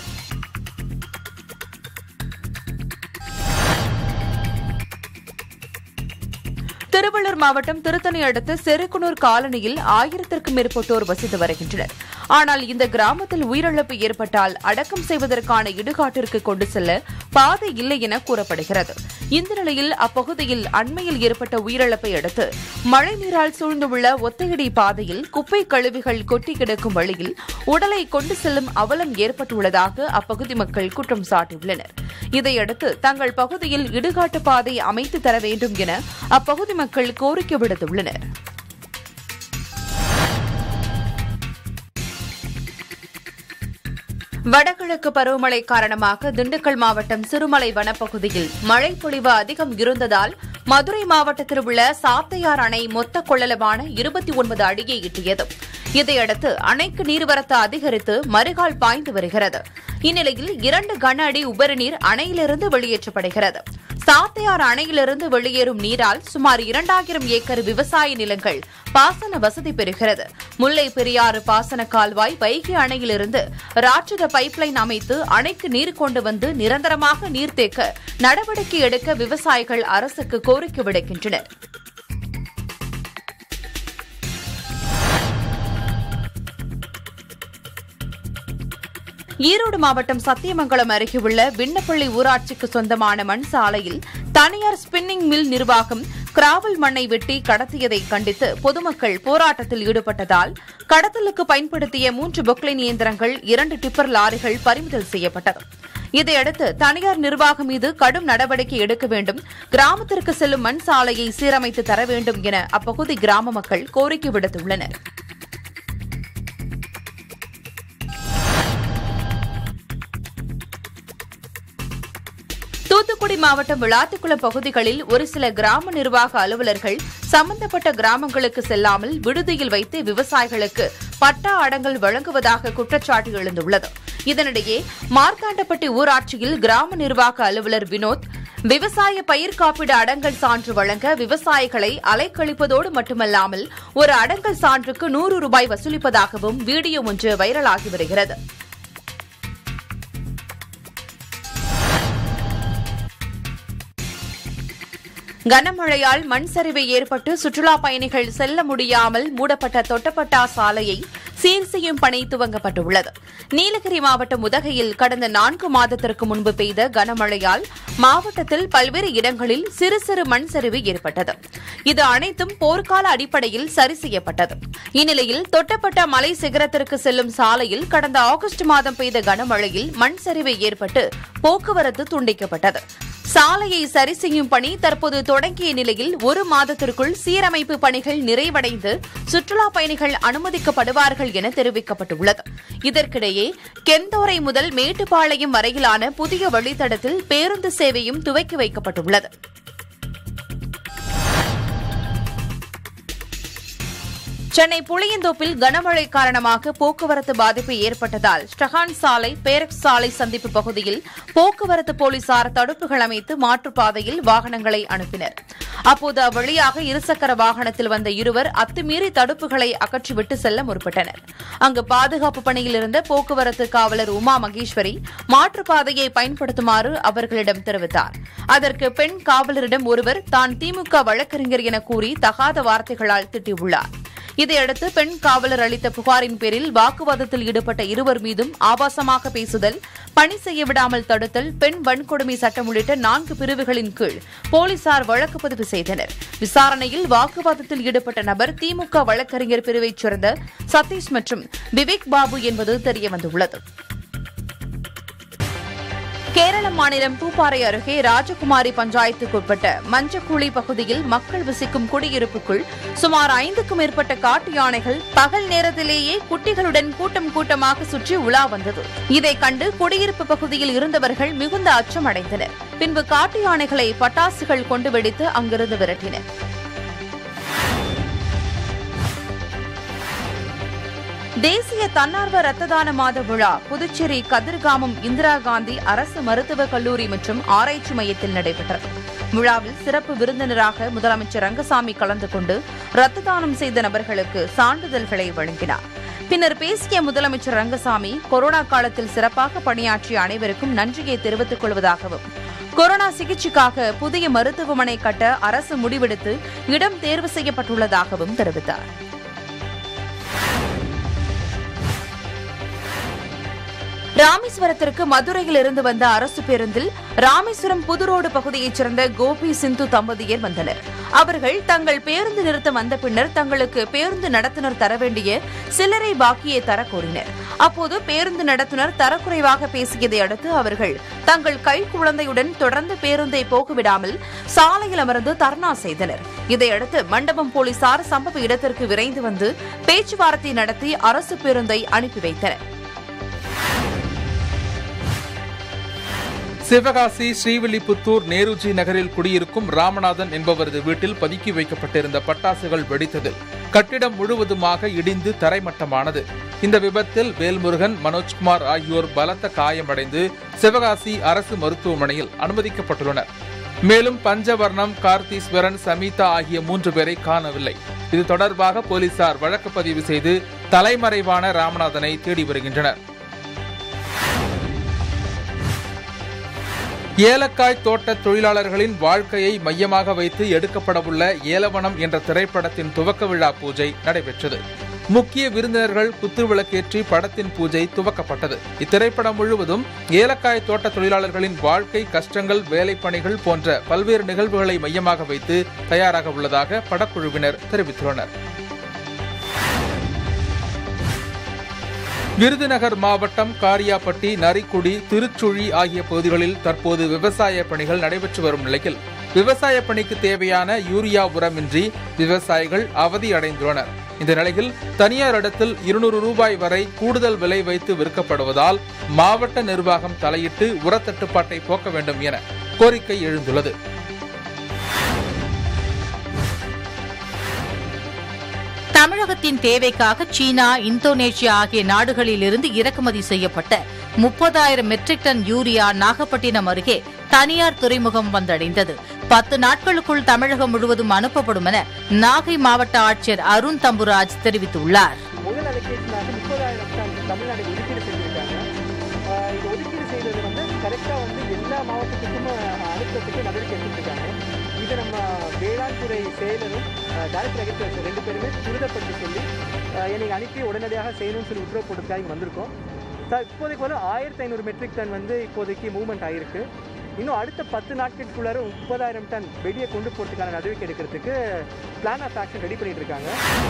Speaker 2: திருவள்ளூர் மாவட்டம் திருத்தணி அடுத்த செருக்குனூர் காலனியில் ஆயிரத்திற்கும் மேற்பட்டோர் வசித்து வருகின்றனர் ஆனால் இந்த கிராமத்தில் உயிரிழப்பு ஏற்பட்டால் அடக்கம் செய்வதற்கான இடுகாட்டிற்கு கொண்டு செல்ல பாதை இல்லை என கூறப்படுகிறது இந்த நிலையில் அப்பகுதியில் அண்மையில் ஏற்பட்ட உயிரிழப்பை அடுத்து மழைநீரால் சூழ்ந்துள்ள ஒத்தையடி பாதையில் குப்பை கழிவுகள் கொட்டி கிடக்கும் வழியில் உடலை கொண்டு செல்லும் அவலம் ஏற்பட்டுள்ளதாக அப்பகுதி மக்கள் குற்றம் சாட்டியுள்ளனர் இதையடுத்து தங்கள் பகுதியில் இடுகாட்டு பாதை அமைத்து தர வேண்டும் என அப்பகுதி மக்கள் கோரிக்கை விடுத்துள்ளனர் வடகிழக்கு பருவமழை காரணமாக திண்டுக்கல் மாவட்டம் சிறுமலை வனப்பகுதியில் மழை பொழிவு அதிகம் இருந்ததால் மதுரை மாவட்டத்தில் உள்ள சாத்தையார் அணை மொத்த கொள்ளளவான இருபத்தி ஒன்பது அடியை எட்டியது இதையடுத்து அணைக்கு நீர்வரத்து அதிகரித்து மறுகால் பாய்ந்து வருகிறது இந்நிலையில் இரண்டு கன அடி உபரி நீர் அணையிலிருந்து வெளியேற்றப்படுகிறது சாத்தையார் அணையிலிருந்து வெளியேறும் நீரால் சுமார் இரண்டாயிரம் ஏக்கர் விவசாய நிலங்கள் பாசன வசதி பெறுகிறது முல்லை பெரியாறு பாசன கால்வாய் வைகை அணையிலிருந்து ராட்சத பைப்லைன் அமைத்து அணைக்கு நீர் கொண்டு வந்து நிரந்தரமாக நீர் தேக்க நடவடிக்கை எடுக்க விவசாயிகள் அரசுக்கு கோரிக்கை விடுக்கின்றனர் ஈரோடு மாவட்டம் சத்தியமங்கலம் அருகே உள்ள விண்ணப்பள்ளி ஊராட்சிக்கு சொந்தமான மண் சாலையில் தனியார் ஸ்பின்னிங் மில் நிர்வாகம் கிராவல் மண்ணை வெட்டி கடத்தியதை கண்டித்து பொதுமக்கள் போராட்டத்தில் ஈடுபட்டதால் கடத்தலுக்கு பயன்படுத்திய மூன்று பொக்லைன் இயந்திரங்கள் இரண்டு டிப்பர் லாரிகள் பறிமுதல் செய்யப்பட்டது இதையடுத்து தனியார் நிர்வாகம் மீது கடும் நடவடிக்கை எடுக்க வேண்டும் கிராமத்திற்கு செல்லும் மண் சாலையை சீரமைத்து தர வேண்டும் என அப்பகுதி கிராம மக்கள் கோரிக்கை விடுத்துள்ளனர் தூத்துக்குடி மாவட்டம் விளாத்திக்குளம் பகுதிகளில் ஒரு சில கிராம நிர்வாக அலுவலர்கள் சம்பந்தப்பட்ட கிராமங்களுக்கு செல்லாமல் விடுதியில் வைத்து விவசாயிகளுக்கு பட்டா அடங்கல் வழங்குவதாக குற்றச்சாட்டு எழுந்துள்ளது இதனிடையே மார்த்தாண்டப்பட்டி ஊராட்சியில் கிராம நிர்வாக அலுவலர் வினோத் விவசாய பயிர் காப்பீடு அடங்கல் சான்று வழங்க விவசாயிகளை அலைக்கழிப்பதோடு மட்டுமல்லாமல் ஒரு அடங்கல் சான்றுக்கு நூறு ரூபாய் வசூலிப்பதாகவும் வீடியோ ஒன்று வைரலாகி வருகிறது கனமழையால் மண் சரிவு ஏற்பட்டு சுற்றுலா பயணிகள் செல்ல முடியாமல் மூடப்பட்ட தொட்டப்பட்டா சாலையை சீர் செய்யும் பணி துவங்கப்பட்டுள்ளது நீலகிரி மாவட்டம் உதகையில் கடந்த நான்கு மாதத்திற்கு முன்பு பெய்த கனமழையால் மாவட்டத்தில் பல்வேறு இடங்களில் சிறு சிறு மண் சரிவு ஏற்பட்டது இது அனைத்தும் போர்க்கால அடிப்படையில் சரி செய்யப்பட்டது இந்நிலையில் தொட்டப்பட்ட மலை சிகரத்திற்கு செல்லும் சாலையில் கடந்த ஆகஸ்ட் மாதம் பெய்த கனமழையில் மண் சரிவு ஏற்பட்டு போக்குவரத்து துண்டிக்கப்பட்டது சாலையை சரி செய்யும் பணி தற்போது தொடங்கிய நிலையில் ஒரு மாதத்திற்குள் சீரமைப்பு பணிகள் நிறைவடைந்து சுற்றுலா பயணிகள் அனுமதிக்கப்படுவார்கள் என தெரிவிக்கப்பட்டுள்ளது இதற்கிடையே கெந்தோரை முதல் மேட்டுப்பாளையம் வரையிலான புதிய வழித்தடத்தில் பேருந்து சேவையும் துவக்கி வைக்கப்பட்டுள்ளது சென்னை புளியந்தோப்பில் கனமழை காரணமாக போக்குவரத்து பாதிப்பு ஏற்பட்டதால் ஸ்டஹான் சாலை பேரக் சாலை சந்திப்பு பகுதியில் போக்குவரத்து போலீசார் தடுப்புகள் அமைத்து மாற்றுப்பாதையில் வாகனங்களை அனுப்பினர் அப்போது அவ்வழியாக இருசக்கர வாகனத்தில் வந்த இருவர் அத்துமீறி தடுப்புகளை அகற்றிவிட்டு செல்ல முற்பட்டனர் அங்கு பாதுகாப்பு பணியில் இருந்த போக்குவரத்து காவலர் உமா மகேஸ்வரி மாற்றுப்பாதையை பயன்படுத்துமாறு அவர்களிடம் தெரிவித்தார் அதற்கு பெண் காவலரிடம் ஒருவர் தான் திமுக வழக்கறிஞர் என கூறி தகாத வார்த்தைகளால் திட்டியுள்ளார் இதையடுத்து பெண் காவலர் அளித்த புகாரின் பேரில் வாக்குவாதத்தில் ஈடுபட்ட இருவர் மீதும் ஆபாசமாக பேசுதல் பணி செய்ய விடாமல் தடுத்தல் பெண் வன்கொடுமை சட்டம் உள்ளிட்ட நான்கு பிரிவுகளின் கீழ் போலீசார் வழக்கு பதிவு செய்தனர் விசாரணையில் வாக்குவாதத்தில் ஈடுபட்ட நபர் திமுக வழக்கறிஞர் பிரிவைச் சேர்ந்த சதீஷ் மற்றும் விவேக் பாபு என்பது தெரியவந்துள்ளது கேரள மாநிலம் பூப்பாறை அருகே ராஜகுமாரி பஞ்சாயத்துக்குட்பட்ட மஞ்சக்குழி பகுதியில் மக்கள் வசிக்கும் குடியிருப்புக்குள் சுமார் ஐந்துக்கும் மேற்பட்ட காட்டு யானைகள் பகல் நேரத்திலேயே குட்டிகளுடன் கூட்டம் கூட்டமாக சுற்றி உலா வந்தது இதை கண்டு குடியிருப்பு பகுதியில் இருந்தவர்கள் மிகுந்த அச்சம் அடைந்தனர் பின்பு காட்டு யானைகளை பட்டாசுகள் கொண்டு வெடித்து அங்கிருந்து விரட்டினர் தேசிய தன்னார்வ ரத்த தான மாத விழா புதுச்சேரி கதிர்காமம் இந்திரா காந்தி அரசு மருத்துவக் கல்லூரி மற்றும் ஆராய்ச்சி மையத்தில் நடைபெற்றது விழாவில் சிறப்பு விருந்தினராக முதலமைச்சர் ரங்கசாமி கலந்து கொண்டு ரத்த தானம் செய்த நபர்களுக்கு சான்றிதழ்களை வழங்கினார் பின்னர் பேசிய முதலமைச்சர் ரங்கசாமி கொரோனா காலத்தில் சிறப்பாக பணியாற்றிய அனைவருக்கும் நன்றியை தெரிவித்துக் கொள்வதாகவும் கொரோனா சிகிச்சைக்காக புதிய மருத்துவமனை கட்ட அரசு முடிவெடுத்து இடம் தேர்வு செய்யப்பட்டுள்ளதாகவும் தெரிவித்தார் ராமேஸ்வரத்திற்கு மதுரையில் இருந்து வந்த அரசு பேருந்தில் ராமேஸ்வரம் புதுரோடு பகுதியைச் சேர்ந்த கோபி சிந்து தம்பதியர் வந்தனர் அவர்கள் தங்கள் பேருந்து நிறுத்தம் வந்த பின்னர் தங்களுக்கு பேருந்து நடத்துனர் தர வேண்டிய சில்லறை பாக்கியை தர கோரினர் அப்போது பேருந்து நடத்துனர் தரக்குறைவாக பேசியதை அடுத்து அவர்கள் தங்கள் கை குழந்தையுடன் தொடர்ந்து பேருந்தை போகவிடாமல் சாலையில் அமர்ந்து தர்ணா செய்தனர் இதையடுத்து மண்டபம் போலீசார் சம்பவ இடத்திற்கு விரைந்து வந்து பேச்சுவார்த்தை நடத்தி அரசு பேருந்தை அனுப்பி வைத்தனர்
Speaker 1: சிவகாசி ஸ்ரீவில்லிபுத்தூர் நேருஜி நகரில் குடியிருக்கும் ராமநாதன் என்பவரது வீட்டில் பதுக்கி வைக்கப்பட்டிருந்த பட்டாசுகள் வெடித்ததில் கட்டிடம் முழுவதுமாக இடிந்து தரைமட்டமானது இந்த விபத்தில் வேல்முருகன் மனோஜ்குமார் ஆகியோர் பலத்த காயமடைந்து சிவகாசி அரசு மருத்துவமனையில் அனுமதிக்கப்பட்டுள்ளனர் மேலும் பஞ்சவர்ணம் கார்த்தீஸ்வரன் சமீதா ஆகிய மூன்று பேரை காணவில்லை இது தொடர்பாக போலீசார் வழக்கு பதிவு செய்து தலைமறைவான ராமநாதனை தேடி வருகின்றனர் ஏலக்காய் தோட்ட தொழிலாளர்களின் வாழ்க்கையை மையமாக வைத்து எடுக்கப்படவுள்ள ஏலவனம் என்ற திரைப்படத்தின் துவக்க விழா பூஜை நடைபெற்றது முக்கிய விருந்தினர்கள் குத்துவிளக்கேற்றி படத்தின் பூஜை துவக்கப்பட்டது இத்திரைப்படம் முழுவதும் ஏலக்காய் தோட்ட தொழிலாளர்களின் வாழ்க்கை கஷ்டங்கள் வேலைப்பணிகள் போன்ற பல்வேறு நிகழ்வுகளை மையமாக வைத்து தயாராக உள்ளதாக படக்குழுவினர் தெரிவித்துள்ளனர் விருதுநகர் மாவட்டம் காரியாபட்டி நரிக்குடி திருச்சுழி ஆகிய பகுதிகளில் தற்போது விவசாய பணிகள் நடைபெற்று வரும் நிலையில் விவசாய பணிக்கு தேவையான யூரியா உரமின்றி விவசாயிகள் அவதி அடைந்துள்ளனர் இந்த நிலையில் தனியார் இடத்தில் இருநூறு ரூபாய் வரை கூடுதல் விலை வைத்து விற்கப்படுவதால் மாவட்ட நிர்வாகம் தலையிட்டு உரத்தட்டுப்பாட்டை போக்க வேண்டும் என கோரிக்கை எழுந்துள்ளது
Speaker 6: தமிழகத்தின் தேவைக்காக சீனா இந்தோனேஷியா ஆகிய நாடுகளிலிருந்து இறக்குமதி செய்யப்பட்ட முப்பதாயிரம் மெட்ரிக் டன் யூரியா நாகப்பட்டினம் அருகே தனியார் துறைமுகம் வந்தடைந்தது பத்து நாட்களுக்குள் தமிழகம் முழுவதும் அனுப்பப்படும் என நாகை மாவட்ட ஆட்சியர் அருண் தம்புராஜ் தெரிவித்துள்ளார்
Speaker 7: முதல் அலோகேஷனாக முப்பதாயிரம் டன் தமிழ்நாடு ஒதுக்கீடு செஞ்சிருக்காங்க ஆஹ் இது ஒதுக்கீடு செய்தது வந்து கரெக்டாக வந்து எல்லா மாவட்டத்துக்கும் ஆஹ் அனுப்புறதுக்கு நடவடிக்கை எடுத்துருக்காங்க இது நம்ம வேளாண் துறை செயலரும் டைரக்டர் அக்ரிகல்ச்சர் ரெண்டு பேருமே துரிதப்படுத்தி சொல்லி ஆஹ் என்னைக்கு அனுப்பி உடனடியாக செய்யணும்னு சொல்லி உத்தரவு போட்டதுக்காக இங்கே வந்திருக்கோம் த- இப்போதைக்கு வந்து ஆயிரத்தி ஐநூறு மெட்ரிக் டன் வந்து இப்போதைக்கு மூவ்மெண்ட் ஆகிருக்கு இன்னும் அடுத்த பத்து நாட்களுக்குள்ளார முப்பதாயிரம் டன் வெளியே கொண்டு போகிறதுக்கான நடவடிக்கை எடுக்கிறதுக்கு பிளான் ஆஃப் ஆக்ஷன் ரெடி பண்ணிட்டு இருக்காங்க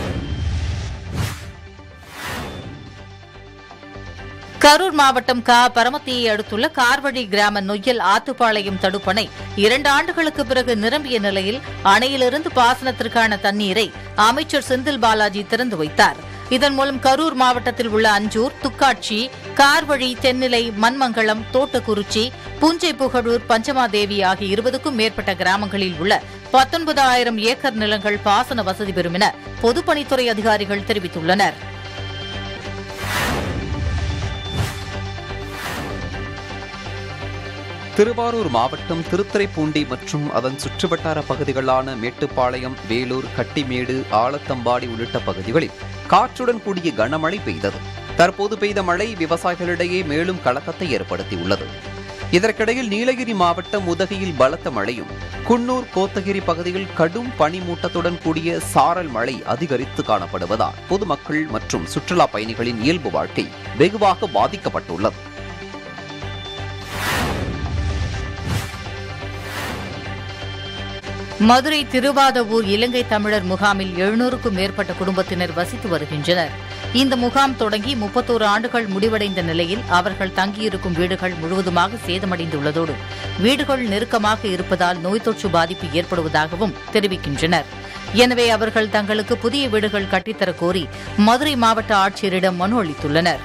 Speaker 6: கரூர் மாவட்டம் கா பரமத்தியை அடுத்துள்ள கார்வழி கிராம நொய்யல் ஆத்துப்பாளையம் தடுப்பணை இரண்டு ஆண்டுகளுக்கு பிறகு நிரம்பிய நிலையில் அணையிலிருந்து பாசனத்திற்கான தண்ணீரை அமைச்சர் செந்தில் பாலாஜி திறந்து வைத்தார் இதன் மூலம் கரூர் மாவட்டத்தில் உள்ள அஞ்சூர் துக்காட்சி கார்வழி தென்னிலை மண்மங்கலம் தோட்டக்குறிச்சி புஞ்சை புகழூர் பஞ்சமாதேவி ஆகிய இருபதுக்கும் மேற்பட்ட கிராமங்களில் உள்ள பத்தொன்பதாயிரம் ஏக்கர் நிலங்கள் பாசன வசதி பெறும் என பொதுப்பணித்துறை அதிகாரிகள் தெரிவித்துள்ளனர்
Speaker 3: திருவாரூர் மாவட்டம் திருத்துறைப்பூண்டி மற்றும் அதன் சுற்றுவட்டார பகுதிகளான மேட்டுப்பாளையம் வேலூர் கட்டிமேடு ஆலத்தம்பாடி உள்ளிட்ட பகுதிகளில் காற்றுடன் கூடிய கனமழை பெய்தது தற்போது பெய்த மழை விவசாயிகளிடையே மேலும் கலக்கத்தை ஏற்படுத்தியுள்ளது இதற்கிடையில் நீலகிரி மாவட்டம் உதகையில் பலத்த மழையும் குன்னூர் கோத்தகிரி பகுதியில் கடும் பனிமூட்டத்துடன் கூடிய சாரல் மழை அதிகரித்து காணப்படுவதால் பொதுமக்கள் மற்றும் சுற்றுலா பயணிகளின் இயல்பு வாழ்க்கை வெகுவாக பாதிக்கப்பட்டுள்ளது
Speaker 6: மதுரை திருவாதவூர் இலங்கை தமிழர் முகாமில் எழுநூறுக்கும் மேற்பட்ட குடும்பத்தினர் வசித்து வருகின்றனர் இந்த முகாம் தொடங்கி முப்பத்தோரு ஆண்டுகள் முடிவடைந்த நிலையில் அவர்கள் தங்கியிருக்கும் வீடுகள் முழுவதுமாக சேதமடைந்துள்ளதோடு வீடுகள் நெருக்கமாக இருப்பதால் நோய் தொற்று பாதிப்பு ஏற்படுவதாகவும் தெரிவிக்கின்றனர் எனவே அவர்கள் தங்களுக்கு புதிய வீடுகள் கட்டித்தரக் கோரி மதுரை மாவட்ட ஆட்சியரிடம் மனு அளித்துள்ளனர்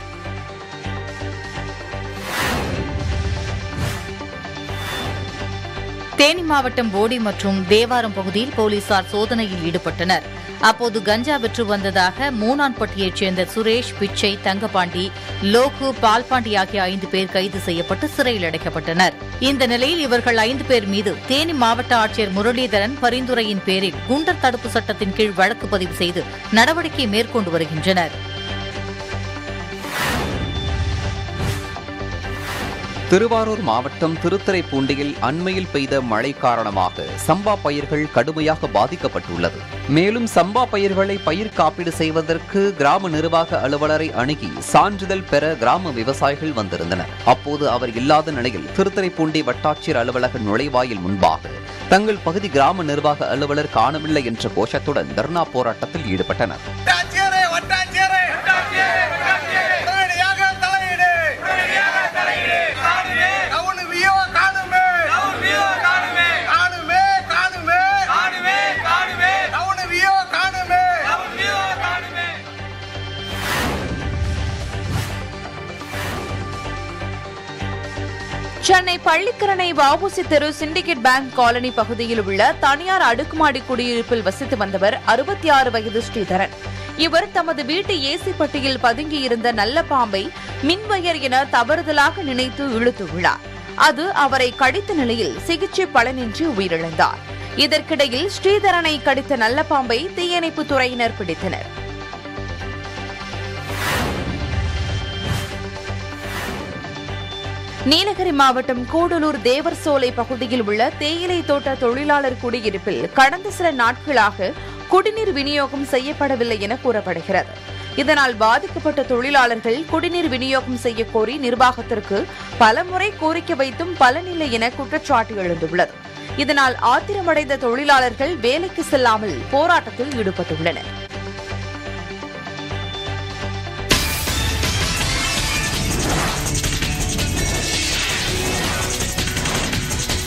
Speaker 6: தேனி மாவட்டம் போடி மற்றும் தேவாரம் பகுதியில் போலீசார் சோதனையில் ஈடுபட்டனர் அப்போது கஞ்சா விற்று வந்ததாக மூனான்பட்டியைச் சேர்ந்த சுரேஷ் பிச்சை தங்கபாண்டி லோகு பால்பாண்டி ஆகிய ஐந்து பேர் கைது செய்யப்பட்டு சிறையில் அடைக்கப்பட்டனர் இந்த நிலையில் இவர்கள் ஐந்து பேர் மீது தேனி மாவட்ட ஆட்சியர் முரளிதரன் பரிந்துரையின் பேரில் குண்டர் தடுப்பு சட்டத்தின் கீழ் வழக்கு பதிவு செய்து நடவடிக்கை மேற்கொண்டு வருகின்றனர்
Speaker 3: திருவாரூர் மாவட்டம் திருத்துறைப்பூண்டியில் அண்மையில் பெய்த மழை காரணமாக சம்பா பயிர்கள் கடுமையாக பாதிக்கப்பட்டுள்ளது மேலும் சம்பா பயிர்களை பயிர் காப்பீடு செய்வதற்கு கிராம நிர்வாக அலுவலரை அணுகி சான்றிதழ் பெற கிராம விவசாயிகள் வந்திருந்தனர் அப்போது அவர் இல்லாத நிலையில் திருத்துறைப்பூண்டி வட்டாட்சியர் அலுவலக நுழைவாயில் முன்பாக தங்கள் பகுதி கிராம நிர்வாக அலுவலர் காணவில்லை என்ற கோஷத்துடன் தர்ணா போராட்டத்தில் ஈடுபட்டனர்
Speaker 8: வட்டாட்சியரே வட்டாட்சியரே உடனடியாக தலையீடு கவுனு வியோ காணுமே காணுமே காணுமே கவுனு வியோ காணுமே
Speaker 2: சென்னை பள்ளிக்கரணை வஉசி தெரு சிண்டிகேட் பேங்க் காலனி பகுதியில் உள்ள தனியார் அடுக்குமாடி குடியிருப்பில் வசித்து வந்தவர் அறுபத்தி ஆறு வயது ஸ்ரீதரன் இவர் தமது வீட்டு ஏசி பட்டியில் பதுங்கியிருந்த நல்ல பாம்பை மின்வயர் என தவறுதலாக நினைத்து இழுத்துள்ளார் அது அவரை கடித்த நிலையில் சிகிச்சை பலனின்றி உயிரிழந்தார் இதற்கிடையில் ஸ்ரீதரனை கடித்த நல்ல பாம்பை தீயணைப்புத் துறையினர் பிடித்தனர் நீலகிரி மாவட்டம் கூடலூர் தேவர் சோலை பகுதியில் உள்ள தேயிலை தோட்ட தொழிலாளர் குடியிருப்பில் கடந்த சில நாட்களாக குடிநீர் விநியோகம் செய்யப்படவில்லை என கூறப்படுகிறது இதனால் பாதிக்கப்பட்ட தொழிலாளர்கள் குடிநீர் விநியோகம் செய்ய கோரி நிர்வாகத்திற்கு பலமுறை கோரிக்கை வைத்தும் பலனில்லை என குற்றச்சாட்டு எழுந்துள்ளது இதனால் ஆத்திரமடைந்த தொழிலாளர்கள் வேலைக்கு செல்லாமல் போராட்டத்தில் ஈடுபட்டுள்ளனர்